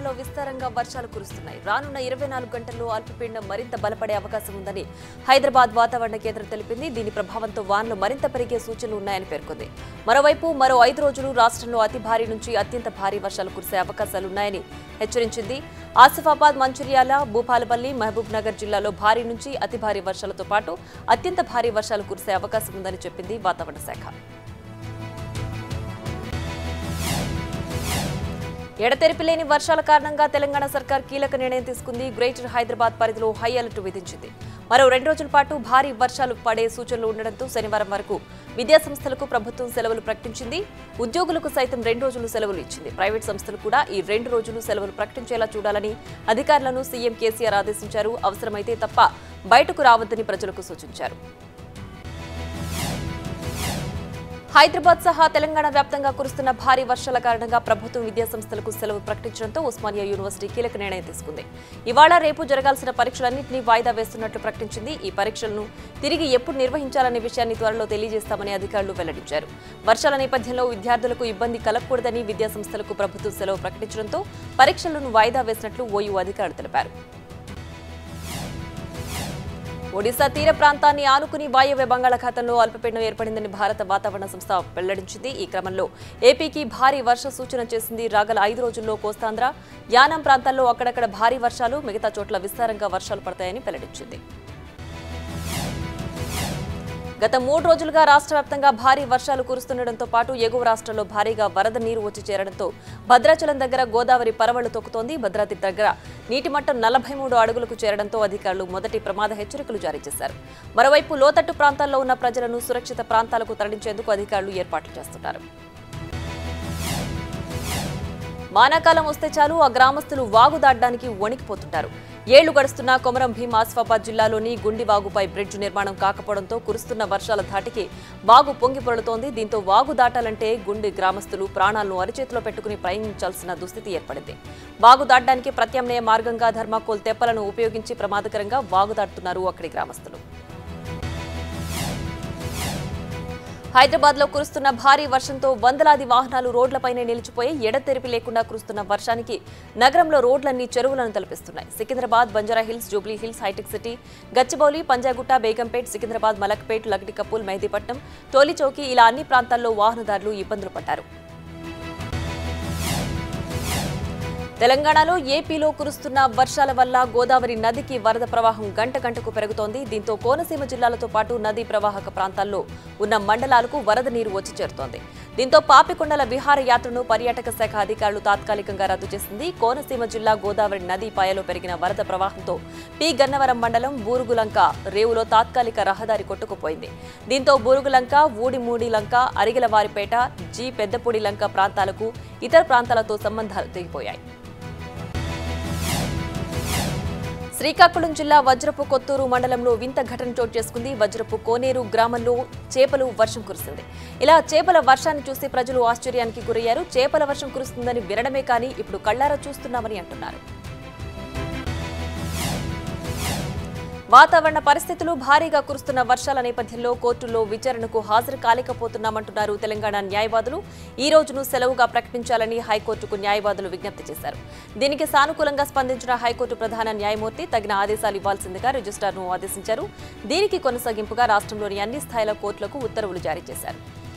తెలంగాణలో విస్తారంగా వర్షాలు కురుస్తున్నాయి రానున్న ఇరవై నాలుగు గంటల్లో అల్పపీడనం మరింత బలపడే అవకాశం ఉందని హైదరాబాద్ వాతావరణ కేంద్రం తెలిపింది దీని ప్రభావంతో వానలు మరింత పెరిగే సూచనలు ఉన్నాయని పేర్కొంది మరోవైపు మరో ఐదు రోజులు రాష్ట్రంలో అతి భారీ నుంచి అత్యంత భారీ వర్షాలు కురిసే అవకాశాలున్నాయని హెచ్చరించింది ఆసిఫాబాద్ మంచిర్యాల భూపాలపల్లి మహబూబ్ నగర్ జిల్లాలో భారీ నుంచి అతి భారీ వర్షాలతో పాటు అత్యంత భారీ వర్షాలు కురిసే అవకాశం ఉందని చెప్పింది వాతావరణ శాఖ ఎడతెరిపి లేని వర్షాల కారణంగా తెలంగాణ సర్కార్ కీలక నిర్ణయం తీసుకుంది గ్రేటర్ హైదరాబాద్ పరిధిలో హై అలర్ట్ విధించింది మరో రెండు రోజుల పాటు భారీ వర్షాలు పడే సూచనలు ఉండడంతో శనివారం వరకు విద్యాసంస్థలకు ప్రభుత్వం సెలవులు ప్రకటించింది ఉద్యోగులకు సైతం రెండు రోజులు సెలవులు ఇచ్చింది ప్రైవేట్ సంస్థలు కూడా ఈ రెండు రోజులు సెలవులు ప్రకటించేలా చూడాలని అధికారులను సీఎం కేసీఆర్ ఆదేశించారు అవసరమైతే తప్ప బయటకు రావద్దని ప్రజలకు సూచించారు హైదరాబాద్ సహా తెలంగాణ వ్యాప్తంగా కురుస్తున్న భారీ వర్షాల కారణంగా ప్రభుత్వం విద్యాసంస్థలకు సెలవు ప్రకటించడంతో ఉస్మానియా యూనివర్సిటీ కీలక నిర్ణయం తీసుకుంది ఇవాళ రేపు జరగాల్సిన పరీక్షలన్నింటినీ వాయిదా వేస్తున్నట్లు ప్రకటించింది ఈ పరీక్షలను తిరిగి ఎప్పుడు నిర్వహించాలనే విషయాన్ని త్వరలో తెలియజేస్తామని అధికారులు వెల్లడించారు వర్షాల నేపథ్యంలో విద్యార్థులకు ఇబ్బంది కలగకూడదని విద్యాసంస్థలకు ప్రభుత్వం సెలవు ప్రకటించడంతో పరీక్షలను వాయిదా వేసినట్లు ఓయూ అధికారులు తెలిపారు ఒడిశా తీర ప్రాంతాన్ని ఆనుకుని వాయవ్య బంగాళాఖాతంలో అల్పపీడనం ఏర్పడిందని భారత వాతావరణ సంస్థ వెల్లడించింది ఈ క్రమంలో ఏపీకి భారీ వర్ష సూచన చేసింది రాగల ఐదు రోజుల్లో కోస్తాంధ్ర యానం ప్రాంతాల్లో అక్కడక్కడ భారీ వర్షాలు మిగతా చోట్ల విస్తారంగా వర్షాలు పడతాయని వెల్లడించింది గత మూడు రోజులుగా రాష్ట్ర వ్యాప్తంగా భారీ వర్షాలు కురుస్తుండటంతో పాటు ఎగువ రాష్ట్రాల్లో భారీగా వరద నీరు వచ్చి చేరడంతో భద్రాచలం దగ్గర గోదావరి పరవళ్లు తొక్కుతోంది భద్రాద్రి దగ్గర నీటి మట్టం నలభై మూడు అడుగులకు చేరడంతో అధికారులు మొదటి ప్రమాద హెచ్చరికలు జారీ చేశారు మరోవైపు లోతట్టు ప్రాంతాల్లో ఉన్న ప్రజలను సురక్షిత ప్రాంతాలకు తరలించేందుకు అధికారులు ఏర్పాట్లు చేస్తున్నారు వానాకాలం వస్తే చాలు ఆ గ్రామస్తులు వాగు దాటడానికి వణికిపోతుంటారు ఏళ్లు గడుస్తున్న కొమరం భీం ఆసిఫాబాద్ జిల్లాలోని గుండి వాగుపై బ్రిడ్జ్ నిర్మాణం కాకపోవడంతో కురుస్తున్న వర్షాల ధాటికి వాగు పొంగి పొరలుతోంది దీంతో వాగు దాటాలంటే గుండి గ్రామస్తులు ప్రాణాలను అరిచేతిలో పెట్టుకుని ప్రయాణించాల్సిన దుస్థితి ఏర్పడింది వాగు దాటడానికి ప్రత్యామ్నాయ మార్గంగా ధర్మాకోల్ తెప్పలను ఉపయోగించి ప్రమాదకరంగా వాగు దాటుతున్నారు అక్కడి గ్రామస్తులు హైదరాబాద్ లో కురుస్తున్న భారీ వర్షంతో వందలాది వాహనాలు రోడ్లపైనే నిలిచిపోయి ఎడతెరిపి లేకుండా కురుస్తున్న వర్షానికి నగరంలో రోడ్లన్నీ చెరువులను తలపిస్తున్నాయి సికింద్రాబాద్ బంజారా హిల్స్ జూబ్లీ హిల్స్ హైటెక్ సిటీ గచ్చిబౌలి పంజాగుట్ట బేగంపేట్ సికింద్రాబాద్ మలక్పేట్ లగటికప్పుల్ మెహదీపట్నం టోలీచౌకి ఇలా అన్ని ప్రాంతాల్లో వాహనదారులు ఇబ్బందులు పడ్డారు తెలంగాణలో ఏపీలో కురుస్తున్న వర్షాల వల్ల గోదావరి నదికి వరద ప్రవాహం గంట గంటకు పెరుగుతోంది దీంతో కోనసీమ జిల్లాలతో పాటు నదీ ప్రవాహక ప్రాంతాల్లో ఉన్న మండలాలకు వరద నీరు వచ్చి చేరుతోంది దీంతో పాపికొండల విహారయాత్రను పర్యాటక శాఖ అధికారులు తాత్కాలికంగా రద్దు చేసింది కోనసీమ జిల్లా గోదావరి నదీ పాయలో పెరిగిన వరద ప్రవాహంతో పి గన్నవరం మండలం బూరుగులంక రేవులో తాత్కాలిక రహదారి కొట్టుకుపోయింది దీంతో బూరుగులంక ఊడిమూడిలంక అరిగలవారిపేట జి పెద్దపూడి లంక ప్రాంతాలకు ఇతర ప్రాంతాలతో సంబంధాలు తెగిపోయాయి శ్రీకాకుళం జిల్లా వజ్రపు కొత్తూరు మండలంలో వింత ఘటన చోటు చేసుకుంది వజ్రపు కోనేరు గ్రామంలో చేపలు వర్షం కురిసింది ఇలా చేపల వర్షాన్ని చూసి ప్రజలు ఆశ్చర్యానికి గురయ్యారు చేపల వర్షం కురుస్తుందని వినడమే కానీ ఇప్పుడు కళ్ళారా చూస్తున్నామని అంటున్నారు వాతావరణ పరిస్థితులు భారీగా కురుస్తున్న వర్షాల నేపథ్యంలో కోర్టుల్లో విచారణకు హాజరు కాలేకపోతున్నామంటున్నారు తెలంగాణ న్యాయవాదులు ఈ రోజును సెలవుగా ప్రకటించాలని హైకోర్టుకు న్యాయవాదులు విజ్ఞప్తి చేశారు దీనికి సానుకూలంగా స్పందించిన హైకోర్టు ప్రధాన న్యాయమూర్తి తగిన ఆదేశాలు ఇవ్వాల్సిందిగా రిజిస్ట్రార్ను ఆదేశించారు దీనికి కొనసాగింపుగా రాష్ట్రంలోని అన్ని స్థాయిల కోర్టులకు ఉత్తర్వులు జారీ చేశారు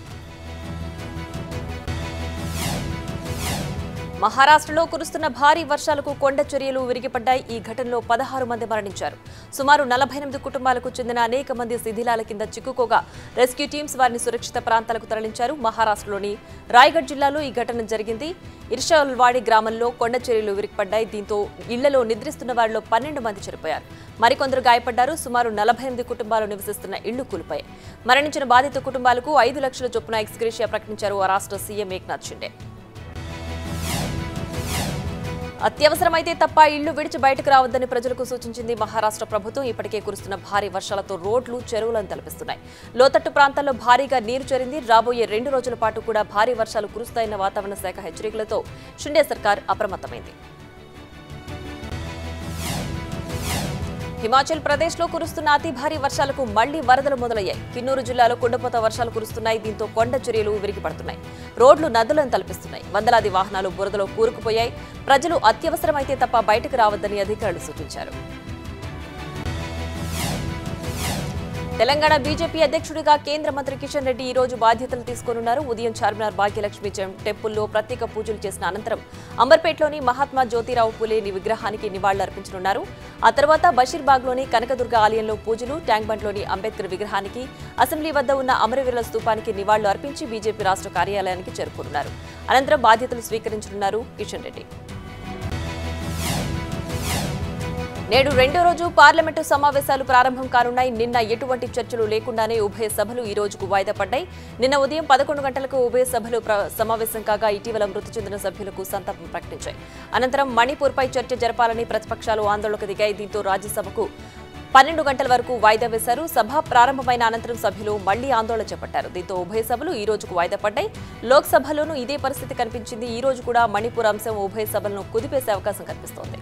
మహారాష్ట్రలో కురుస్తున్న భారీ వర్షాలకు కొండ చర్యలు విరిగిపడ్డాయి ఈ ఘటనలో పదహారు మంది మరణించారు సుమారు నలభై ఎనిమిది కుటుంబాలకు చెందిన అనేక మంది శిథిలాల కింద చిక్కుకోగా రెస్క్యూ టీమ్స్ వారిని సురక్షిత ప్రాంతాలకు తరలించారు మహారాష్ట్రలోని రాయ్గఢ్ జిల్లాలో ఈ ఘటన జరిగింది ఇర్షాల్వాడి గ్రామంలో కొండ చర్యలు విరిగిపడ్డాయి దీంతో ఇళ్లలో నిద్రిస్తున్న వారిలో పన్నెండు మంది చనిపోయారు మరికొందరు గాయపడ్డారు సుమారు నలభై ఎనిమిది కుటుంబాలు నివసిస్తున్న ఇళ్లు కూలిపోయాయి మరణించిన బాధిత కుటుంబాలకు ఐదు లక్షల చొప్పున ఎక్స్గ్రేషియా ప్రకటించారు ఆ రాష్ట్ర సీఎం ఏక్నాథ్ షిండే అత్యవసరమైతే తప్ప ఇళ్లు విడిచి బయటకు రావద్దని ప్రజలకు సూచించింది మహారాష్ట్ర ప్రభుత్వం ఇప్పటికే కురుస్తున్న భారీ వర్షాలతో రోడ్లు చెరువులను తలపిస్తున్నాయి లోతట్టు ప్రాంతాల్లో భారీగా నీరు చేరింది రాబోయే రెండు రోజుల పాటు కూడా భారీ వర్షాలు కురుస్తాయన్న వాతావరణ శాఖ హెచ్చరికలతో షిండే సర్కార్ అప్రమత్తమైంది హిమాచల్ ప్రదేశ్లో కురుస్తున్న అతి భారీ వర్షాలకు మళ్లీ వరదలు మొదలయ్యాయి కిన్నూరు జిల్లాలో కుండపోత వర్షాలు కురుస్తున్నాయి దీంతో కొండ చర్యలు విరిగిపడుతున్నాయి రోడ్లు నదులను తలపిస్తున్నాయి వందలాది వాహనాలు బురదలో కూరుకుపోయాయి ప్రజలు అత్యవసరమైతే తప్ప బయటకు రావద్దని అధికారులు సూచించారు తెలంగాణ బీజేపీ అధ్యక్షుడిగా కేంద్ర మంత్రి కిషన్ రెడ్డి ఈ రోజు బాధ్యతలు తీసుకోనున్నారు ఉదయం చార్మినార్ భాగ్యలక్ష్మి టెం- టెంపుల్లో ప్రత్యేక పూజలు చేసిన అనంతరం అంబర్పేటలోని మహాత్మా జ్యోతిరావు పూలేని విగ్రహానికి నివాళులర్పించనున్నారు ఆ తర్వాత బషీర్బాగ్లోని కనకదుర్గ ఆలయంలో పూజలు ట్యాంక్ బండ్లోని అంబేద్కర్ విగ్రహానికి అసెంబ్లీ వద్ద ఉన్న అమరవీరుల స్తూపానికి నివాళులు అర్పించి బీజేపీ రాష్ట్ర కార్యాలయానికి చేరుకోనున్నారు అనంతరం బాధ్యతలు స్వీకరించనున్నారు కిషన్ రెడ్డి నేడు రెండో రోజు పార్లమెంటు సమావేశాలు ప్రారంభం కానున్నాయి నిన్న ఎటువంటి చర్చలు లేకుండానే ఉభయ సభలు ఈ రోజుకు వాయిదా పడ్డాయి నిన్న ఉదయం పదకొండు గంటలకు ఉభయ సభలు ప్ర- సమావేశం కాగా ఇటీవల మృతి చెందిన సభ్యులకు సంతాపం ప్రకటించాయి అనంతరం మణిపూర్పై చర్చ జరపాలని ప్రతిపక్షాలు ఆందోళనకు దిగాయి దీంతో రాజ్యసభకు పన్నెండు గంటల వరకు వాయిదా వేశారు సభ ప్రారంభమైన అనంతరం సభ్యులు మళ్లీ ఆందోళన చేపట్టారు దీంతో ఉభయ సభలు ఈ రోజుకు వాయిదా పడ్డాయి లోక్సభలోనూ ఇదే పరిస్థితి కనిపించింది ఈ రోజు కూడా మణిపూర్ అంశం ఉభయ సభలను కుదిపేసే అవకాశం కనిపిస్తోంది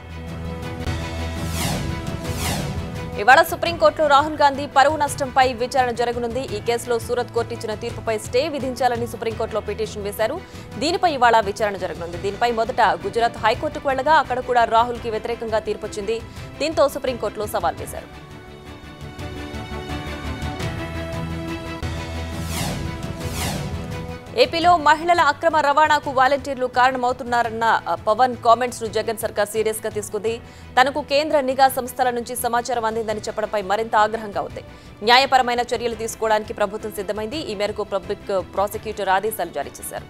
ఇవాళ సుప్రీంకోర్టులో రాహుల్ గాంధీ పరువు నష్టంపై విచారణ జరగనుంది ఈ కేసులో సూరత్ కోర్టు ఇచ్చిన తీర్పుపై స్టే విధించాలని సుప్రీంకోర్టులో పిటిషన్ వేశారు దీనిపై ఇవాళ విచారణ జరగనుంది దీనిపై మొదట గుజరాత్ హైకోర్టుకు వెళ్లగా అక్కడ కూడా రాహుల్ కి వ్యతిరేకంగా తీర్పు వచ్చింది దీంతో సుప్రీంకోర్టులో సవాల్ వేశారు ఏపీలో మహిళల అక్రమ రవాణాకు వాలంటీర్లు కారణమవుతున్నారన్న ఆ, పవన్ కామెంట్స్ ను జగన్ సర్కార్ సీరియస్ గా తీసుకుంది తనకు కేంద్ర నిఘా సంస్థల నుంచి సమాచారం అందిందని చెప్పడంపై మరింత ఆగ్రహంగా ఉంది న్యాయపరమైన చర్యలు తీసుకోవడానికి ప్రభుత్వం సిద్ధమైంది ఈ మేరకు పబ్లిక్ ప్రాసిక్యూటర్ ఆదేశాలు జారీ చేశారు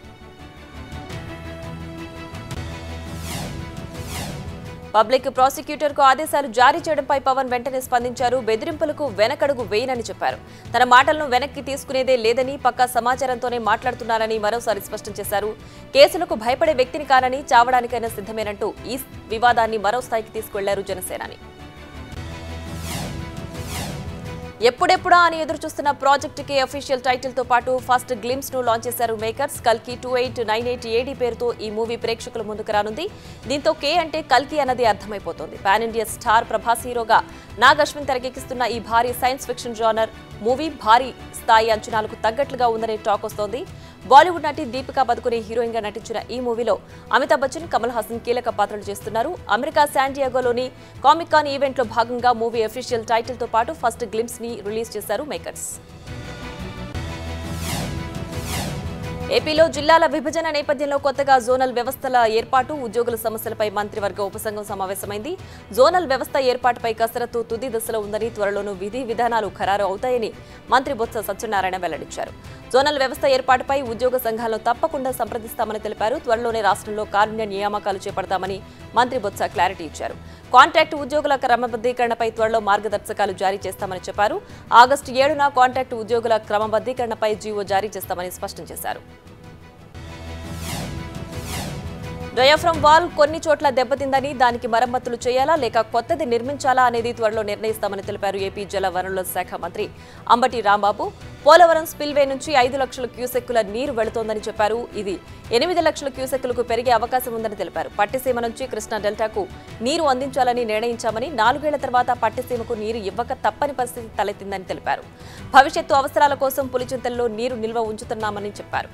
పబ్లిక్ ప్రాసిక్యూటర్ కు ఆదేశాలు జారీ చేయడంపై పవన్ వెంటనే స్పందించారు బెదిరింపులకు వెనకడుగు వేయనని చెప్పారు తన మాటలను వెనక్కి తీసుకునేదే లేదని పక్కా సమాచారంతోనే మాట్లాడుతున్నారని మరోసారి స్పష్టం చేశారు కేసులకు భయపడే వ్యక్తిని కానని చావడానికైనా సిద్ధమేనంటూ ఈ వివాదాన్ని మరో స్థాయికి తీసుకెళ్లారు జనసేనాని ఎప్పుడెప్పుడా అని ఎదురు చూస్తున్న ప్రాజెక్టుకి అఫీషియల్ టైటిల్ తో పాటు ఫస్ట్ గ్లిమ్స్ ను లాంచ్ చేశారు మేకర్స్ కల్కి two eight nine eight AD పేరుతో ఈ మూవీ ప్రేక్షకుల ముందుకు రానుంది దీంతో కే అంటే కల్కి అన్నది అర్థమైపోతుంది పాన్ ఇండియా స్టార్ ప్రభాస్ హీరోగా నాగ్ అశ్విన్ తెరకెక్కిస్తున్న ఈ భారీ సైన్స్ ఫిక్షన్ జానర్ మూవీ భారీ స్థాయి అంచనాలకు తగ్గట్లుగా ఉందనే టాక్ వస్తోంది బాలీవుడ్ నటి దీపికా పదుకునే హీరోయిన్ గా నటించిన ఈ మూవీలో అమితాబ్ బచ్చన్ కమల్ హాసన్ కీలక పాత్రలు చేస్తున్నారు అమెరికా శాండియాగోలోని కామిక్ కాన్ ఈవెంట్ లో భాగంగా మూవీ అఫీషియల్ టైటిల్ తో పాటు ఫస్ట్ గ్లిమ్స్ ని రిలీజ్ చేశారు మేకర్స్ ఏపీలో జిల్లాల విభజన నేపథ్యంలో కొత్తగా జోనల్ వ్యవస్థల ఏర్పాటు ఉద్యోగుల సమస్యలపై మంత్రివర్గ ఉపసంఘం సమావేశమైంది జోనల్ వ్యవస్థ ఏర్పాటుపై కసరత్తు తుది దశలో ఉందని త్వరలోనూ విధి విధానాలు ఖరారు అవుతాయని మంత్రి బొత్స సత్యనారాయణ వెల్లడించారు జోనల్ వ్యవస్థ ఏర్పాటుపై ఉద్యోగ సంఘాలను తప్పకుండా సంప్రదిస్తామని తెలిపారు త్వరలోనే రాష్ట్రంలో కారుణ్య నియామకాలు చేపడతామని మంత్రి బొత్స క్లారిటీ ఇచ్చారు కాంట్రాక్ట్ ఉద్యోగుల క్రమబద్ధీకరణపై త్వరలో మార్గదర్శకాలు జారీ చేస్తామని చెప్పారు ఆగస్టు ఏడున కాంట్రాక్ట్ ఉద్యోగుల క్రమబద్ధీకరణపై జీవో జారీ చేస్తామని స్పష్టం చేశారు డయాఫ్రమ్ వాల్ కొన్ని చోట్ల దెబ్బతిందని దానికి మరమ్మతులు చేయాలా లేక కొత్తది నిర్మించాలా అనేది త్వరలో నిర్ణయిస్తామని తెలిపారు ఏపీ జల వనరుల శాఖ మంత్రి అంబటి రాంబాబు పోలవరం స్పిల్వే నుంచి ఐదు లక్షల క్యూసెక్కుల నీరు వెళుతోందని చెప్పారు ఇది ఎనిమిది లక్షల క్యూసెక్కులకు పెరిగే అవకాశం ఉందని తెలిపారు పట్టిసీమ నుంచి కృష్ణా డెల్టాకు నీరు అందించాలని నిర్ణయించామని నాలుగేళ్ల తర్వాత పట్టిసీమకు నీరు ఇవ్వక తప్పని పరిస్థితి తలెత్తిందని తెలిపారు భవిష్యత్తు అవసరాల కోసం పులిచింతల్లో నీరు నిల్వ ఉంచుతున్నామని చెప్పారు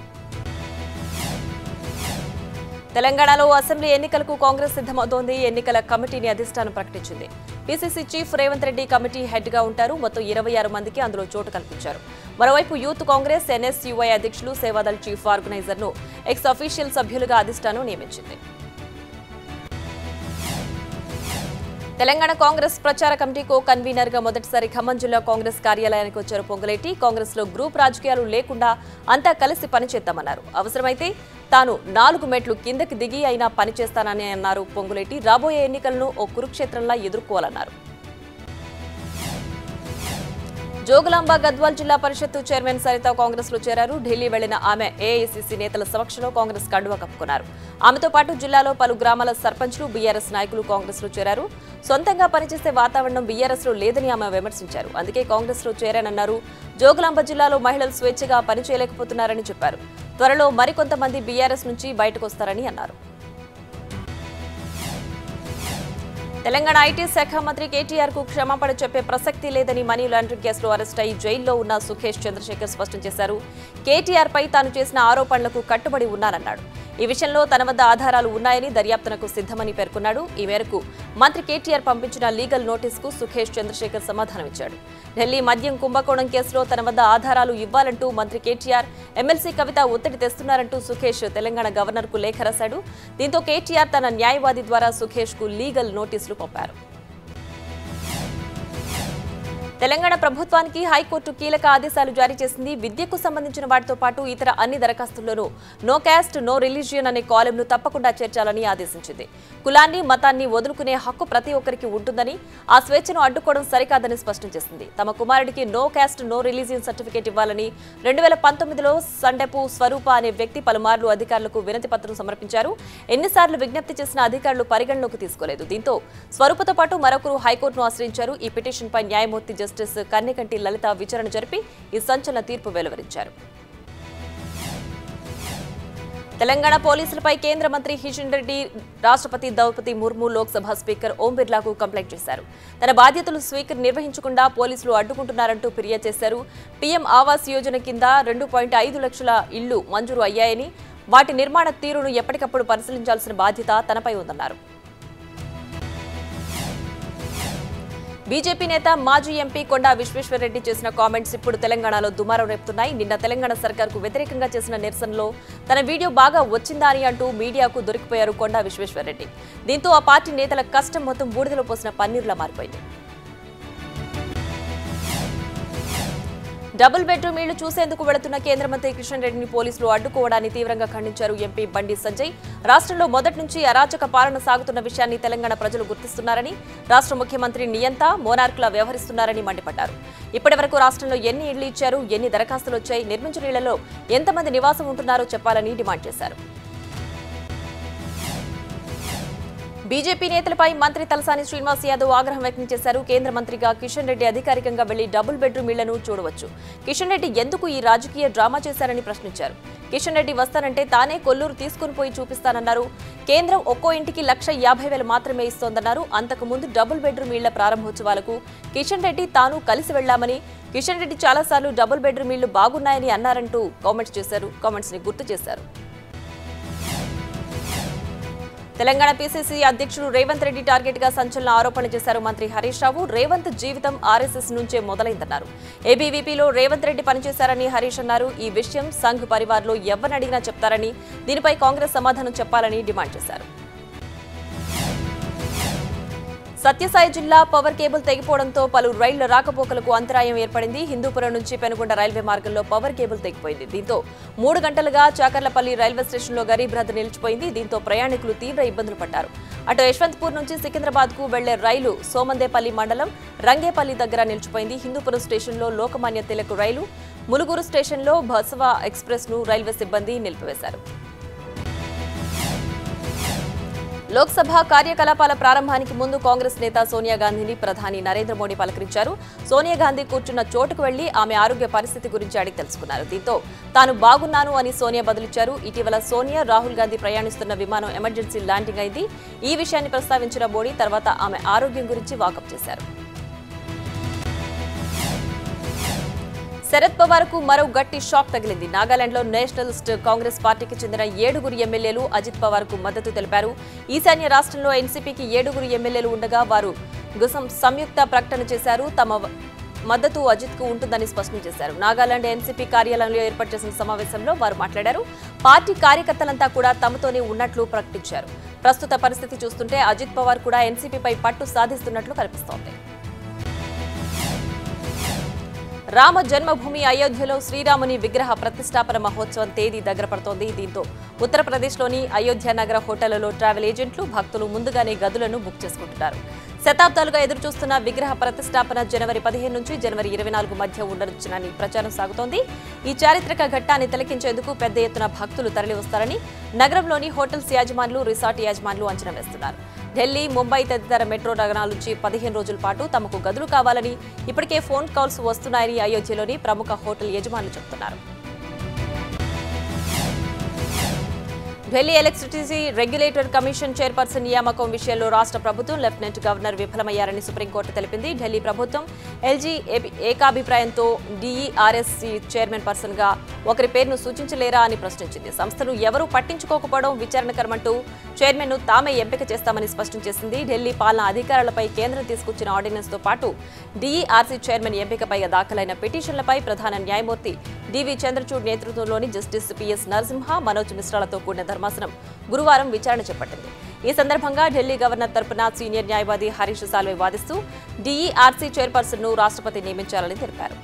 తెలంగాణలో అసెంబ్లీ ఎన్నికలకు కాంగ్రెస్ సిద్ధమవుతోంది ఎన్నికల కమిటీని అధిష్టానం ప్రకటించింది PCC chief Revanth Reddy committee head గా ఉంటారు మొత్తం ఇరవై ఆరు మందికి అందులో చోటు కల్పించారు మరోవైపు యూత్ కాంగ్రెస్ ఎన్ఎస్యుఐ అధ్యక్షులు సేవాదల్ చీఫ్ ఆర్గనైజర్ ను ఎక్స్ అఫీషియల్ సభ్యులుగా అధిష్టానం నియమించింది తెలంగాణ కాంగ్రెస్ ప్రచార కమిటీకో కన్వీనర్ గా మొదటిసారి ఖమ్మం జిల్లా కాంగ్రెస్ కార్యాలయానికి వచ్చారు పొంగులేటి కాంగ్రెస్ లో గ్రూప్ రాజకీయాలు లేకుండా అంతా కలిసి పనిచేద్దామన్నారు అవసరమైతే తాను నాలుగు మెట్లు కిందకి దిగి అయినా పనిచేస్తానని అన్నారు పొంగులేటి రాబోయే ఎన్నికలను ఓ కురుక్షేత్రంలా ఎదుర్కోవాలన్నారు జోగులాంబ గద్వాల్ జిల్లా పరిషత్తు చైర్మన్ సరిత కాంగ్రెస్ లో చేరారు ఢిల్లీ వెళ్లిన ఆమె ఏఐసీసీ నేతల సమక్షంలో కాంగ్రెస్ కండువా కప్పుకున్నారు ఆమెతో పాటు జిల్లాలో పలు గ్రామాల సర్పంచ్లు బీఆర్ఎస్ నాయకులు కాంగ్రెస్ లో చేరారు సొంతంగా పనిచేసే వాతావరణం బీఆర్ఎస్ లో లేదని ఆమె విమర్శించారు అందుకే కాంగ్రెస్ లో చేరానన్నారు జోగులాంబ జిల్లాలో మహిళలు స్వేచ్ఛగా పనిచేయలేకపోతున్నారని చెప్పారు త్వరలో మరికొంతమంది బీఆర్ఎస్ నుంచి బయటకు వస్తారని అన్నారు తెలంగాణ ఐటీ శాఖ మంత్రి కేటీఆర్ కు క్షమాపణ చెప్పే ప్రసక్తి లేదని మనీ లాండరింగ్ కేసులో అరెస్ట్ అయి జైల్లో ఉన్న సుఖేష్ చంద్రశేఖర్ స్పష్టం చేశారు కేటీఆర్ పై తాను చేసిన ఆరోపణలకు కట్టుబడి ఉన్నానన్నాడు ఈ విషయంలో తన వద్ద ఆధారాలు ఉన్నాయని దర్యాప్తునకు సిద్ధమని పేర్కొన్నాడు ఈ మేరకు మంత్రి కేటీఆర్ పంపించిన లీగల్ నోటీసుకు సుఖేష్ చంద్రశేఖర్ సమాధానమిచ్చాడు ఢిల్లీ మద్యం కుంభకోణం కేసులో తన వద్ద ఆధారాలు ఇవ్వాలంటూ మంత్రి కేటీఆర్ ఎమ్మెల్సీ కవిత ఒత్తిడి తెస్తున్నారంటూ సుఖేష్ తెలంగాణ గవర్నర్కు లేఖ రాశాడు దీంతో కేటీఆర్ తన న్యాయవాది ద్వారా సుఖేష్ కు లీగల్ నోటీసులు పంపారు తెలంగాణ ప్రభుత్వానికి హైకోర్టు కీలక ఆదేశాలు జారీ చేసింది విద్యకు సంబంధించిన వాటితో పాటు ఇతర అన్ని దరఖాస్తుల్లోనూ నో క్యాస్ట్ నో రిలీజియన్ అనే కాలంను తప్పకుండా చేర్చాలని ఆదేశించింది కులాన్ని మతాన్ని వదులుకునే హక్కు ప్రతి ఒక్కరికి ఉంటుందని ఆ స్వేచ్ఛను అడ్డుకోవడం సరికాదని స్పష్టం చేసింది తమ కుమారుడికి no caste no religion certificate ఇవ్వాలని రెండు వేల పంతొమ్మిదిలో సండెపు స్వరూప అనే వ్యక్తి పలుమార్లు అధికారులకు వినతి పత్రం సమర్పించారు ఎన్నిసార్లు విజ్ఞప్తి చేసిన అధికారులు పరిగణలోకి తీసుకోలేదు దీంతో స్వరూపతో పాటు మరొకరు హైకోర్టును ఆశ్రయించారు ఈ పిటిషన్పై న్యాయమూర్తి జస్టిస్ కన్నెకంటి లలిత విచారణ జరిపి ఈ సంచలన తీర్పు వెలువరించారు తెలంగాణ పోలీసులపై కేంద్ర మంత్రి కిషన్ రెడ్డి రాష్ట్రపతి ద్రౌపది ముర్ము లోక్సభ స్పీకర్ ఓం బిర్లాకు కంప్లైంట్ చేశారు తన బాధ్యతలు స్పీకర్ నిర్వహించకుండా పోలీసులు అడ్డుకుంటున్నారంటూ ఫిర్యాదు చేశారు పీఎం ఆవాస్ యోజన కింద రెండు పాయింట్ ఐదు లక్షల ఇళ్లు మంజూరు అయ్యాయని వాటి నిర్మాణ తీరును ఎప్పటికప్పుడు పరిశీలించాల్సిన బాధ్యత తనపై ఉందన్నారు బీజేపీ నేత మాజీ ఎంపీ కొండా విశ్వేశ్వరరెడ్డి చేసిన కామెంట్స్ ఇప్పుడు తెలంగాణలో దుమారం రేపుతున్నాయి నిన్న తెలంగాణ సర్కార్కు వ్యతిరేకంగా చేసిన నిరసనలో తన వీడియో బాగా వచ్చిందా అని అంటూ మీడియాకు దొరికిపోయారు కొండా విశ్వేశ్వరరెడ్డి దీంతో ఆ పార్టీ నేతల కష్టం మొత్తం బూడిదలో పోసిన పన్నీర్లా మారిపోయింది డబుల్ బెడ్రూమ్ ఇళ్లు చూసేందుకు వెళుతున్న కేంద్ర మంత్రి కిషన్ రెడ్డిని పోలీసులు అడ్డుకోవడాన్ని తీవ్రంగా ఖండించారు ఎంపీ బండి సంజయ్ రాష్ట్రంలో మొదటి నుంచి అరాచక పాలన సాగుతున్న విషయాన్ని తెలంగాణ ప్రజలు గుర్తిస్తున్నారని రాష్ట్ర ముఖ్యమంత్రి నియంత మోనార్క్లా వ్యవహరిస్తున్నారని మండిపడ్డారు ఇప్పటి వరకు రాష్ట్రంలో ఎన్ని ఇళ్లు ఇచ్చారు ఎన్ని దరఖాస్తులు వచ్చాయి నిర్మించిన ఇళ్లలో ఎంతమంది నివాసం ఉంటున్నారో చెప్పాలని డిమాండ్ చేశారు బీజేపీ నేతలపై మంత్రి తలసాని శ్రీనివాస్ యాదవ్ ఆగ్రహం వ్యక్తం చేశారు కేంద్ర మంత్రిగా కిషన్ రెడ్డి అధికారికంగా వెళ్లి డబుల్ బెడ్రూమ్ ఇళ్లను చూడవచ్చు కిషన్ రెడ్డి ఎందుకు ఈ రాజకీయ డ్రామా చేశారని ప్రశ్నించారు కిషన్ రెడ్డి వస్తానంటే తానే కొల్లూరు తీసుకుని పోయి చూపిస్తానన్నారు కేంద్రం ఒక్కో ఇంటికి లక్ష యాభై వేలు మాత్రమే ఇస్తోందన్నారు అంతకు ముందు డబుల్ బెడ్రూమ్ ఇళ్ల ప్రారంభోత్సవాలకు కిషన్ రెడ్డి తాను కలిసి వెళ్లామని కిషన్ రెడ్డి చాలాసార్లు డబుల్ బెడ్రూమ్ ఇళ్లు బాగున్నాయని అన్నారంటూ కామెంట్స్ చేశారు కామెంట్స్ ని గుర్తు చేశారు తెలంగాణ పీసీసీ అధ్యక్షుడు రేవంత్ రెడ్డి టార్గెట్ గా సంచలన ఆరోపణలు చేశారు మంత్రి హరీష్ రావు రేవంత్ జీవితం ఆర్ఎస్ఎస్ నుంచే మొదలైందన్నారు ఏబీవీపీలో రేవంత్ రెడ్డి పనిచేశారని హరీష్ అన్నారు ఈ విషయం సంఘ్ పరివార్లో ఎవరిని అడిగినా చెప్తారని దీనిపై కాంగ్రెస్ సమాధానం చెప్పాలని డిమాండ్ చేశారు సత్యసాయి జిల్లా పవర్ కేబుల్ తెగిపోవడంతో పలు రైళ్ల రాకపోకలకు అంతరాయం ఏర్పడింది హిందూపురం నుంచి పెనుగొండ రైల్వే మార్గంలో పవర్ కేబుల్ తెగిపోయింది దీంతో మూడు గంటలుగా చాకర్లపల్లి రైల్వే స్టేషన్లో గరీబ్ రథ్ నిలిచిపోయింది దీంతో ప్రయాణికులు తీవ్ర ఇబ్బందులు పడ్డారు అటు యశ్వంత్పూర్ నుంచి సికింద్రాబాద్ కు వెళ్లే రైలు సోమందేపల్లి మండలం రంగేపల్లి దగ్గర నిలిచిపోయింది హిందూపురం స్టేషన్లో లోకమాన్య తిలక్ రైలు ములుగురు స్టేషన్లో బసవ ఎక్స్ప్రెస్ ను రైల్వే సిబ్బంది నిలిపివేశారు లోక్సభ కార్యకలాపాల ప్రారంభానికి ముందు కాంగ్రెస్ నేత సోనియా గాంధీని ప్రధాని నరేంద్ర మోడీ పలకరించారు సోనియా గాంధీ కూర్చున్న చోటుకు వెళ్లి ఆమె ఆరోగ్య పరిస్థితి గురించి అడిగి తెలుసుకున్నారు దీంతో తాను బాగున్నాను అని సోనియా బదులిచ్చారు ఇటీవల సోనియా రాహుల్ గాంధీ ప్రయాణిస్తున్న విమానం ఎమర్జెన్సీ ల్యాండింగ్ అయింది ఈ విషయాన్ని ప్రస్తావించిన మోడీ తర్వాత ఆమె ఆరోగ్యం గురించి వాకప్ చేశారు శరద్ పవార్ కు మరో గట్టి షాక్ తగిలింది నాగాలాండ్లో నేషనలిస్ట్ కాంగ్రెస్ పార్టీకి చెందిన ఏడుగురు ఎమ్మెల్యేలు అజిత్ పవార్ కు మద్దతు తెలిపారు ఈశాన్య రాష్ట్రంలో ఎన్సీపీకి ఏడుగురు ఎమ్మెల్యేలు ఉండగా వారు గుసం సంయుక్త ప్రకటన చేశారు తమ మద్దతు అజిత్ కు ఉంటుందని స్పష్టం చేశారు నాగాలాండ్ ఎన్సీపీ కార్యాలయంలో ఏర్పాటు చేసిన సమావేశంలో వారు మాట్లాడారు పార్టీ కార్యకర్తలంతా కూడా తమతోనే ఉన్నట్లు ప్రకటించారు ప్రస్తుత పరిస్థితి చూస్తుంటే అజిత్ పవార్ కూడా ఎన్సీపీపై పట్టు సాధిస్తున్నట్లు కనిపిస్తోంది రామ జన్మభూమి అయోధ్యలో శ్రీరాముని విగ్రహ ప్రతిష్టాపన మహోత్సవం తేదీ దగ్గర పడుతోంది దీంతో ఉత్తరప్రదేశ్లోని అయోధ్య నగర హోటళ్లలో ట్రావెల్ ఏజెంట్లు భక్తులు ముందుగానే గదులను బుక్ చేసుకుంటున్నారు శతాబ్దాలుగా ఎదురుచూస్తున్న విగ్రహ ప్రతిష్టాపన జనవరి పదిహేను నుంచి జనవరి ఇరవై నాలుగు మధ్య ఉండవచ్చునని ప్రచారం సాగుతోంది ఈ చారిత్రక ఘట్టాన్ని తిలకించేందుకు పెద్ద ఎత్తున భక్తులు తరలివస్తారని నగరంలోని హోటల్స్ యాజమాన్లు రిసార్ట్ యాజమాన్లు అంచనా వేస్తున్నారు ఢిల్లీ ముంబై తదితర మెట్రో నగరాల నుంచి పదిహేను రోజుల పాటు తమకు గదులు కావాలని ఇప్పటికే ఫోన్ కాల్స్ వస్తున్నాయని అయోధ్యలోని ప్రముఖ హోటల్ యజమానులు చెబుతున్నారు Delhi electricity regulator commission chairperson నియామకం విషయంలో రాష్ట్ర ప్రభుత్వం లెఫ్టినెంట్ గవర్నర్ విఫలమయ్యారని సుప్రీంకోర్టు తెలిపింది ఢిల్లీ ప్రభుత్వం ఎల్జీ ఏబి- ఏకాభిప్రాయంతో డీఈఆర్ఎస్సీ చైర్మన్ పర్సన్ గా ఒకరి పేరును సూచించలేరా అని ప్రశ్నించింది సంస్థను ఎవరూ పట్టించుకోకపోవడం విచారణకరమంటూ చైర్మన్ ను తామే ఎంపిక చేస్తామని స్పష్టం చేసింది ఢిల్లీ పాలనా అధికారులపై కేంద్రం తీసుకొచ్చిన ఆర్డినెన్స్ తో పాటు డీఈఆర్సీ చైర్మన్ ఎంపికపై దాఖలైన పిటిషన్లపై ప్రధాన న్యాయమూర్తి డివి చంద్రచూడ్ నేతృత్వంలోని జస్టిస్ పిఎస్ నరసింహ మనోజ్ మిశ్రాలతో కూడిన ధర్మాసనం గురువారం విచారణ చేపట్టింది ఈ సందర్భంగా ఢిల్లీ గవర్నర్ తరపున సీనియర్ న్యాయవాది హరీష్ సాల్వే వాదిస్తూ డీఈఆర్సీ చైర్పర్సన్ ను రాష్ట్రపతి నియమించాలని తెలిపారు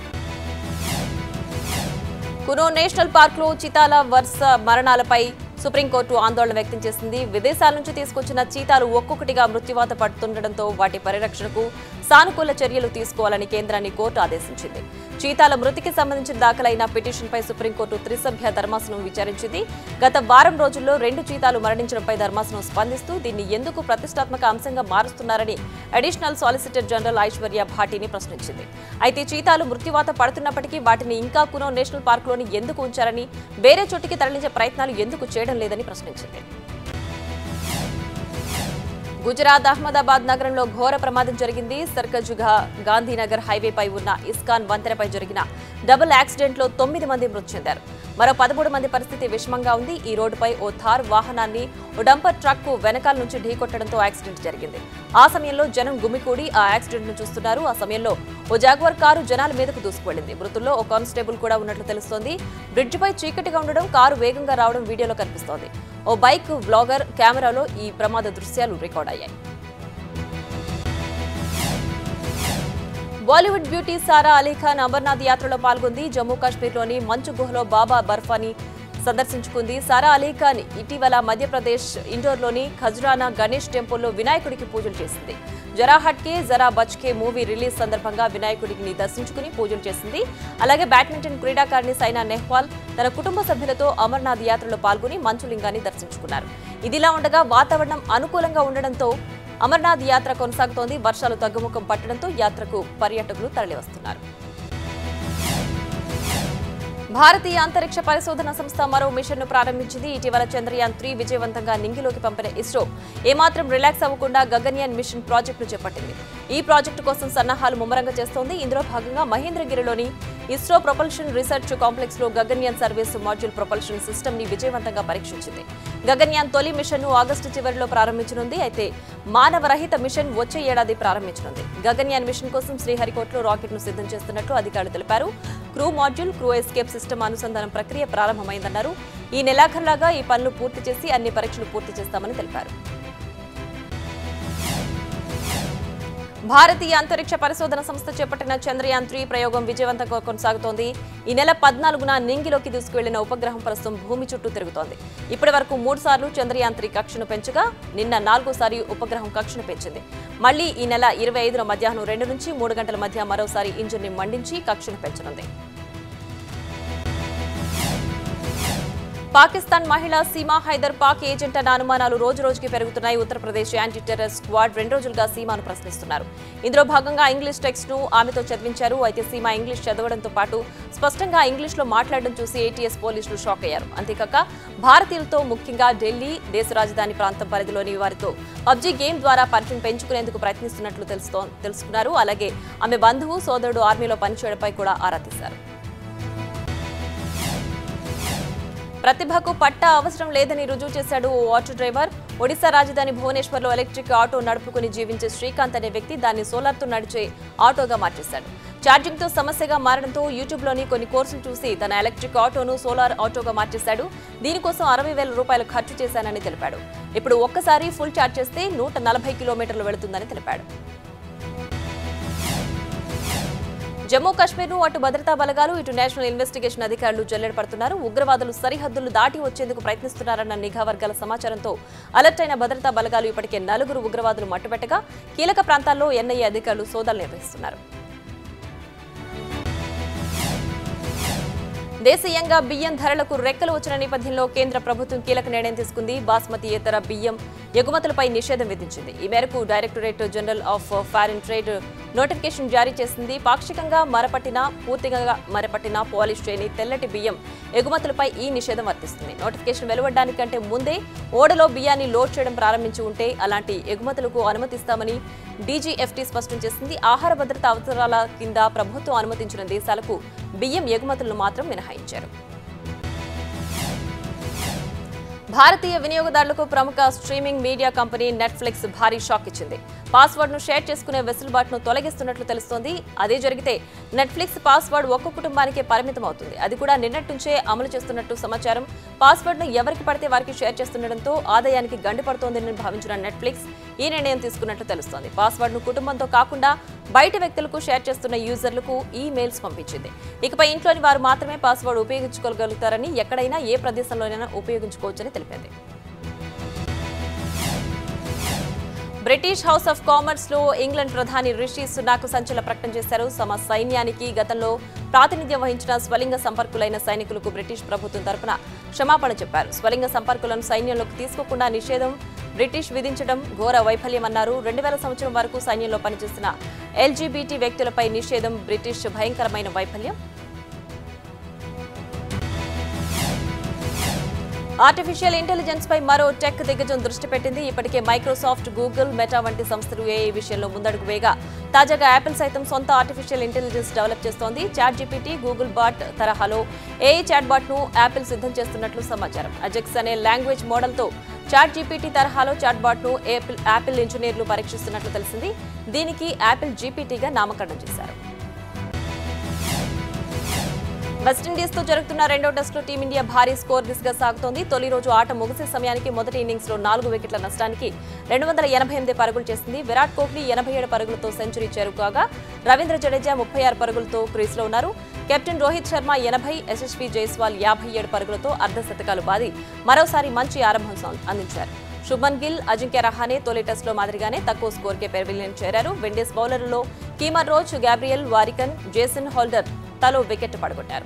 కునో నేషనల్ పార్క్లో చీతాల వరుస మరణాలపై సుప్రీంకోర్టు ఆందోళన వ్యక్తం చేసింది విదేశాల నుంచి తీసుకొచ్చిన చీతాలు ఒక్కొక్కటిగా మృత్యువాత పడుతుండటంతో వాటి పరిరక్షణకు సానుకూల చర్యలు తీసుకోవాలని కేంద్రాన్ని కోర్టు ఆదేశించింది చీతాల మృతికి సంబంధించిన దాఖలైన పిటిషన్పై సుప్రీంకోర్టు త్రిసభ్య ధర్మాసనం విచారించింది గత వారం రోజుల్లో రెండు చీతాలు మరణించడంపై ధర్మాసనం స్పందిస్తూ దీన్ని ఎందుకు ప్రతిష్టాత్మక అంశంగా మారుస్తున్నారని అడిషనల్ సాలిసిటర్ జనరల్ ఐశ్వర్య భాటిని ప్రశ్నించింది అయితే చీతాలు మృత్యువాత పడుతున్నప్పటికీ వాటిని ఇంకా కునో నేషనల్ పార్క్లోని ఎందుకు ఉంచారని వేరే చోటికి తరలించే ప్రయత్నాలు ఎందుకు చేయడం లేదని ప్రశ్నించింది గుజరాత్ అహ్మదాబాద్ నగరంలో ఘోర ప్రమాదం జరిగింది సర్కజుగా గాంధీనగర్ హైవేపై ఉన్న ఇస్కాన్ వంతెనపై జరిగిన డబుల్ యాక్సిడెంట్లో తొమ్మిది మంది మృతి చెందారు మరో పదమూడు మంది పరిస్థితి విషమంగా ఉంది ఈ రోడ్డుపై ఓ థార్ వాహనాన్ని ఓ డంపర్ ట్రక్ వెనకాల నుంచి ఢీకొట్టడంతో యాక్సిడెంట్ జరిగింది ఆ సమయంలో జనం గుమికూడి ఆ యాక్సిడెంట్ ను చూస్తున్నారు ఆ సమయంలో ఓ జాగ్వర్ కారు జనాల మీదకు దూసుకువెళ్లింది మృతుల్లో ఓ కానిస్టేబుల్ కూడా ఉన్నట్లు తెలుస్తోంది బ్రిడ్జిపై చీకటిగా ఉండడం కారు వేగంగా రావడం వీడియోలో కనిపిస్తోంది ఓ బైక్ వ్లాగర్ కెమెరాలో ఈ ప్రమాద దృశ్యాలు రికార్డ్ అయ్యాయి బాలీవుడ్ బ్యూటీ సారా అలీ ఖాన్ అమర్నాథ్ యాత్రలో పాల్గొంది జమ్మూ కాశ్మీర్లోని మంచు గుహలో బాబా బర్ఫాని సందర్శించుకుంది సారా అలీ ఖాన్ ఇటీవల మధ్యప్రదేశ్ ఇండోర్లోని ఖజ్రానా గణేష్ టెంపుల్లో వినాయకుడికి పూజలు చేసింది జరా హట్కే జరా బచ్కే మూవీ రిలీజ్ సందర్భంగా వినాయకుడిని దర్శించుకుని పూజలు చేసింది అలాగే బ్యాడ్మింటన్ క్రీడాకారిణి సైనా నెహ్వాల్ తన కుటుంబ సభ్యులతో అమర్నాథ్ యాత్రలో పాల్గొని మంచులింగాన్ని దర్శించుకున్నారు ఇదిలా ఉండగా వాతావరణం అనుకూలంగా ఉండడంతో అమర్నాథ్ యాత్ర కొనసాగుతోంది వర్షాలు తగ్గుముఖం పట్టడంతో యాత్రకు పర్యాటకులు తరలివస్తున్నారు భారతీయ అంతరిక్ష పరిశోధన సంస్థ మరో మిషన్ను ప్రారంభించింది ఇటీవల చంద్రయాన్ త్రీ విజయవంతంగా నింగిలోకి పంపిన ఇస్రో ఏమాత్రం రిలాక్స్ అవ్వకుండా గగన్యాన్ మిషన్ ప్రాజెక్టును చేపట్టింది ఈ ప్రాజెక్టు కోసం సన్నాహాలు ముమ్మరంగా చేస్తోంది ఇందులో భాగంగా మహేంద్రగిరిలోని ఇస్రో ప్రొపల్షన్ రీసెర్చ్ కాంప్లెక్స్ లో Gaganyaan service module propulsion system ని విజయవంతంగా పరీక్షించింది గగన్యాన్ తొలి మిషన్ ను ఆగస్టు చివరిలో ప్రారంభించనుంది అయితే మానవరహిత మిషన్ వచ్చే ఏడాది ప్రారంభించనుంది గగన్యాన్ మిషన్ కోసం శ్రీహరికోటలో రాకెట్ ను సిద్ధం చేస్తున్నట్లు అధికారులు తెలిపారు crew module crew escape system అనుసంధానం ప్రక్రియ ప్రారంభమైందన్నారు ఈ నెలాఖరులాగా ఈ పనులు పూర్తి చేసి అన్ని పరీక్షలు పూర్తి చేస్తామని తెలిపారు భారతీయ అంతరిక్ష పరిశోధన సంస్థ చేపట్టిన చంద్రయాన్ త్రీ ప్రయోగం విజయవంతంగా కొనసాగుతోంది ఈ నెల పద్నాలుగున నింగిలోకి దూసుకువెళ్లిన ఉపగ్రహం ప్రస్తుతం భూమి చుట్టూ తిరుగుతోంది ఇప్పటి వరకు మూడు సార్లు చంద్రయాన్ త్రీ కక్షను పెంచగా నిన్న నాలుగోసారి ఉపగ్రహం కక్షను పెంచింది మళ్లీ ఈ నెల ఇరవై ఐదున మధ్యాహ్నం రెండు నుంచి మూడు గంటల మధ్య మరోసారి ఇంజిన్ ని మండించి కక్షను పెంచనుంది పాకిస్తాన్ మహిళ సీమా హైదర్ పాక్ ఏజెంట్ అన్న అనుమానాలు రోజు రోజుకి పెరుగుతున్నాయి ఉత్తరప్రదేశ్ యాంటీ టెర్రర్ స్క్వాడ్ రెండు రోజులుగా సీమాను ప్రశ్నిస్తున్నారు ఇందులో భాగంగా ఇంగ్లీష్ టెక్స్ట్ ను ఆమెతో చదివించారు అయితే సీమా ఇంగ్లీష్ చదవడంతో పాటు స్పష్టంగా ఇంగ్లీష్ లో మాట్లాడడం చూసి ఏటీఎస్ పోలీసులు షాక్ అయ్యారు అంతేకాక భారతీయులతో ముఖ్యంగా ఢిల్లీ దేశ రాజధాని ప్రాంతం పరిధిలోని వారితో పబ్జీ గేమ్ ద్వారా పరిచయం పెంచుకునేందుకు ప్రయత్నిస్తున్నట్లు తెలుస్తో తెలుసుకున్నారు అలాగే ఆమె బంధువు సోదరుడు ఆర్మీలో పనిచేయడంపై కూడా ఆరా తీశారు ప్రతిభకు పట్టా అవసరం లేదని రుజువు చేశాడు ఓ ఆటో డ్రైవర్ ఒడిశా రాజధాని భువనేశ్వర్లో ఎలక్ట్రిక్ ఆటో నడుపుకుని జీవించే శ్రీకాంత్ అనే వ్యక్తి దాన్ని సోలార్తో నడిచే ఆటోగా మార్చేశాడు ఛార్జింగ్తో సమస్యగా మారడంతో యూట్యూబ్లోని కొన్ని కోర్సులు చూసి తన ఎలక్ట్రిక్ ఆటోను సోలార్ ఆటోగా మార్చేశాడు దీనికోసం అరవై వేల రూపాయలు ఖర్చు చేశానని తెలిపాడు ఇప్పుడు ఒక్కసారి ఫుల్ ఛార్జ్ చేస్తే నూట నలభై కిలోమీటర్లు వెళుతుందని తెలిపాడు జమ్మూ కాశ్మీర్ను అటు భద్రతా బలగాలు ఇటు నేషనల్ ఇన్వెస్టిగేషన్ అధికారులు జల్లెడ పడుతున్నారు ఉగ్రవాదులు సరిహద్దులు దాటి వచ్చేందుకు ప్రయత్నిస్తున్నారన్న నిఘా వర్గాల సమాచారంతో అలర్ట్ అయిన భద్రతా బలగాలు ఇప్పటికే నలుగురు ఉగ్రవాదులు మట్టుపెట్టగా కీలక ప్రాంతాల్లో ఎన్ఐఏ అధికారులు సోదాలు నిర్వహిస్తున్నారు దేశీయంగా బియ్యం ధరలకు రెక్కలు వచ్చిన నేపథ్యంలో కేంద్ర ప్రభుత్వం కీలక నిర్ణయం తీసుకుంది బాస్మతి ఇతర బియ్యం ఎగుమతులపై నిషేధం విధించింది ఈ మేరకు directorate general of foreign trade notification జారీ చేసింది పాక్షికంగా మరపట్టిన పూర్తిగా మరపట్టిన పాలిష్ చేయని తెల్లటి బియ్యం ఎగుమతులపై ఈ నిషేధం వర్తిస్తుంది నోటిఫికేషన్ వెలువడడానికంటే ముందే ఓడలో బియ్యాన్ని లోడ్ చేయడం ప్రారంభించి ఉంటే అలాంటి ఎగుమతులకు అనుమతిస్తామని డీజీఎఫ్టీ స్పష్టం చేసింది ఆహార భద్రత అవసరాల కింద ప్రభుత్వం అనుమతించిన దేశాలకు బియ్యం ఎగుమతులను మాత్రం మినహాయించారు భారతీయ వినియోగదారులకు ప్రముఖ స్ట్రీమింగ్ మీడియా కంపెనీ నెట్ఫ్లిక్స్ భారీ షాక్ ఇచ్చింది పాస్వర్డ్ ను షేర్ చేసుకునే వెసులుబాటును తొలగిస్తున్నట్లు తెలుస్తోంది అదే జరిగితే నెట్ఫ్లిక్స్ పాస్వర్డ్ ఒక్క కుటుంబానికే పరిమితం అవుతుంది అది కూడా నిన్నటి నుంచే అమలు చేస్తున్నట్టు సమాచారం పాస్వర్డ్ ను ఎవరికి పడితే వారికి షేర్ చేస్తుండటంతో ఆదాయానికి గండిపడుతోందని భావించిన నెట్ఫ్లిక్స్ ఈ నిర్ణయం తీసుకున్నట్లు తెలుస్తోంది పాస్వర్డ్ ను కుటుంబంతో కాకుండా బయట వ్యక్తులకు షేర్ చేస్తున్న యూజర్లకు ఈ మెయిల్స్ పంపించింది ఇకపై ఇంట్లోని వారు మాత్రమే పాస్వర్డ్ ఉపయోగించుకోగలుగుతారని ఎక్కడైనా ఏ ప్రదేశంలోనైనా ఉపయోగించుకోవచ్చని తెలిపింది బ్రిటిష్ హౌస్ ఆఫ్ కామర్స్ లో ఇంగ్లాండ్ ప్రధాని రిషి సునాక్ సంచల ప్రకటన చేశారు తమ సైన్యానికి గతంలో ప్రాతినిధ్యం వహించిన స్వలింగ సంపర్కులైన సైనికులకు బ్రిటిష్ ప్రభుత్వం తరపున క్షమాపణ చెప్పారు స్వలింగ సంపర్కులను సైన్యంలోకి తీసుకోకుండా నిషేధం బ్రిటిష్ విధించడం ఘోర వైఫల్యమన్నారు రెండు వేల సంవత్సరం వరకు సైన్యంలో పనిచేసిన ఎల్జీబీటీ వ్యక్తులపై నిషేధం బ్రిటిష్ భయంకరమైన వైఫల్యం ఆర్టిఫిషియల్ ఇంటెలిజెన్స్ పై మరో టెక్ దిగ్గజం దృష్టి పెట్టింది ఇప్పటికే మైక్రోసాఫ్ట్ గూగుల్ మెటా వంటి సంస్థలు ఏఐ విషయంలో ముందడుగు వేగా తాజాగా యాపిల్ సైతం సొంత ఆర్టిఫిషియల్ ఇంటెలిజెన్స్ డెవలప్ చేస్తోంది చాట్ జీపీటీ గూగుల్ బాట్ తరహాలో ఏఐ చాట్ బాట్ ను యాపిల్ సిద్ధం చేస్తున్నట్లు సమాచారం అజెక్స్ అనే లాంగ్వేజ్ మోడల్తో చాట్ జీపీటీ తరహాలో చాట్ బాట్ ను యాపిల్ యాపిల్ ఇంజనీర్లు పరీక్షిస్తున్నట్లు తెలిసింది దీనికి యాపిల్ జీపీటీగా నామకరణం చేశారు వెస్టిండీస్ తో జరుగుతున్న రెండో టెస్టులో టీమిండియా భారీ స్కోర్ దిశగా సాగుతోంది తొలి రోజు ఆట ముగిసే సమయానికి మొదటి ఇన్నింగ్స్ లో నాలుగు వికెట్ల నష్టానికి రెండు వందల ఎనభై ఎనిమిది పరుగులు చేసింది విరాట్ కోహ్లీ ఎనభై ఏడు పరుగులతో సెంచరీ చేరుకోగా రవీంద్ర జడేజా ముప్పై ఆరు పరుగులతో క్రీజ్లో ఉన్నారు కెప్టెన్ రోహిత్ శర్మ ఎనభై యశస్వి జైస్వాల్ యాభై ఏడు పరుగులతో అర్ధ శతకాలు బాది మరోసారి మంచి ఆరంభం సా- అందించారు శుభన్ గిల్ అజింక్య రహానే తొలి టెస్టులో మాదిరిగానే తక్కువ స్కోర్కే పెవిలియన్ చేరారు విండీస్ బౌలర్లలో Kemar Roach Gabriel Warrican Jason Holder తలో వికెట్ పడగొట్టారు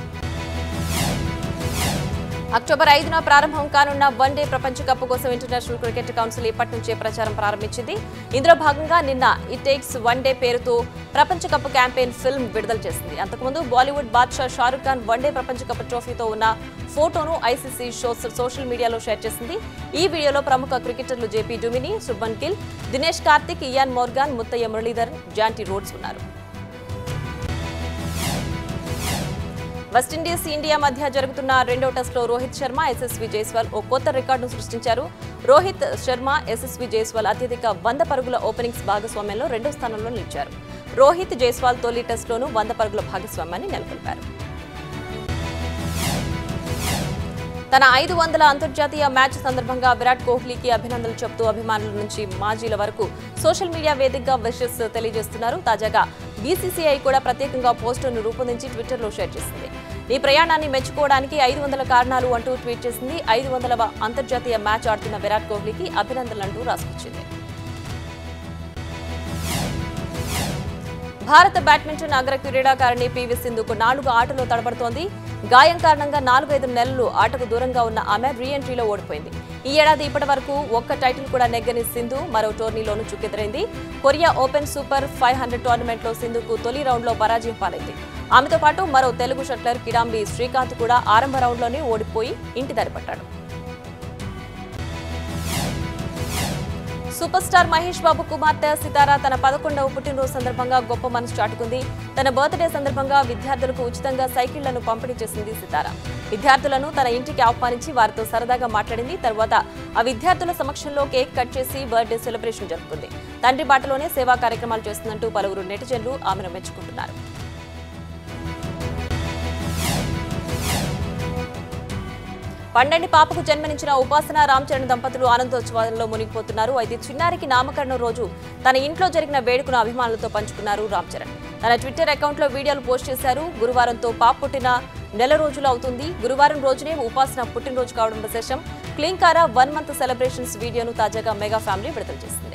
అక్టోబర్ ఐదున ప్రారంభం కానున్న వన్డే ప్రపంచ కప్ కోసం ఇంటర్నేషనల్ క్రికెట్ కౌన్సిల్ ఇప్పటి నుంచే ప్రచారం ప్రారంభించింది ఇందులో భాగంగా నిన్న ఇట్ టేక్స్ వన్ డే పేరుతో ప్రపంచ కప్ క్యాంపెయిన్ ఫిల్మ్ విడుదల చేసింది అంతకుముందు బాలీవుడ్ బాద్షా షారుఖ్ ఖాన్ వన్డే ప్రపంచ కప్ ట్రోఫీతో ఉన్న ఫోటోను ఐసీసీ షోస్ సోషల్ మీడియాలో షేర్ చేసింది ఈ వీడియోలో ప్రముఖ క్రికెటర్లు JP Duminy Shubman Gill Dinesh Karthik Eoin Morgan Muttiah Muralidhar Jonty Rhodes ఉన్నారు వెస్టిండీస్ ఇండియా మధ్య జరుగుతున్న రెండో టెస్టులో రోహిత్ శర్మ ఎస్ఎస్వి జైస్వాల్ ఓ కొత్త రికార్డును సృష్టించారు రోహిత్ శర్మ ఎస్ఎస్వి జైస్వాల్ అత్యధిక వంద పరుగుల ఓపెనింగ్స్ భాగస్వామ్యంలో రెండో స్థానంలో నిలిచారు రోహిత్ జైస్వాల్ తొలి టెస్టులోనూ వంద పరుగుల భాగస్వామ్యాన్ని నెలకొల్పారు తన ఐదు వందల అంతర్జాతీయ మ్యాచ్ సందర్భంగా విరాట్ కోహ్లీకి అభినందనలు చెబుతూ అభిమానుల నుంచి మాజీల వరకు సోషల్ మీడియా వేదికగా విషెస్ తెలియజేస్తున్నారు తాజాగా బీసీసీఐ కూడా ప్రత్యేకంగా పోస్టును రూపొందించి ట్విట్టర్లో షేర్ చేసింది ఈ ప్రయాణాన్ని మెచ్చుకోవడానికి ఐదు వందల కారణాలు అంటూ ట్వీట్ చేసింది ఐదు వందల అంతర్జాతీయ మ్యాచ్ ఆడుతున్న విరాట్ కోహ్లీకి అభినందనలంటూ రాసుకొచ్చింది భారత బ్యాడ్మింటన్ అగ్ర క్రీడాకారిణి పివి సింధుకు నాలుగు ఆటలో తడబడుతోంది గాయం కారణంగా నాలుగైదు నెలలు ఆటకు దూరంగా ఉన్న ఆమె రీ ఎంట్రీలో ఓడిపోయింది ఈ ఏడాది ఇప్పటి వరకు ఒక్క టైటిల్ కూడా నెగ్గని సింధు మరో టోర్నీలోనూ చుక్కెదురైంది Korea open super five hundred టోర్నమెంట్లో సింధుకు తొలి రౌండ్లో పరాజయం పాలైంది ఆమెతో పాటు మరో తెలుగు షట్లర్ కిడాంబి శ్రీకాంత్ కూడా ఆరంభ రౌండ్లోనే ఓడిపోయి ఇంటి దారిపట్టాడు సూపర్ స్టార్ మహేష్ బాబు కుమార్తె సితార తన పదకొండవ పుట్టినరోజు సందర్భంగా గొప్ప మనసు చాటుకుంది తన బర్త్డే సందర్భంగా విద్యార్థులకు ఉచితంగా సైకిళ్లను పంపిణీ చేసింది సితార విద్యార్థులను తన ఇంటికి ఆహ్వానించి వారితో సరదాగా మాట్లాడింది తర్వాత ఆ విద్యార్థుల సమక్షంలో కేక్ కట్ చేసి బర్త్డే సెలబ్రేషన్ జరుపుకుంది తండ్రి బాటలోనే సేవా కార్యక్రమాలు చేస్తుందంటూ పలువురు నెటిజన్లు ఆమెను మెచ్చుకుంటున్నారు పండండి పాపకు జన్మనిచ్చిన ఉపాసన రామ్ చరణ్ దంపతులు ఆనందోత్సవాల్లో మునిగిపోతున్నారు అయితే చిన్నారికి నామకరణం రోజు తన ఇంట్లో జరిగిన వేడుకను అభిమానులతో పంచుకున్నారు రామ్ చరణ్ తన ట్విట్టర్ అకౌంట్లో వీడియోలు పోస్ట్ చేశారు గురువారంతో పాప పుట్టిన నెల రోజులు అవుతుంది గురువారం రోజునే ఉపాసన పుట్టినరోజు కావడం విశేషం క్లీంకారా వన్ మంత్ సెలబ్రేషన్స్ వీడియోను తాజాగా మెగా ఫ్యామిలీ విడుదల చేసింది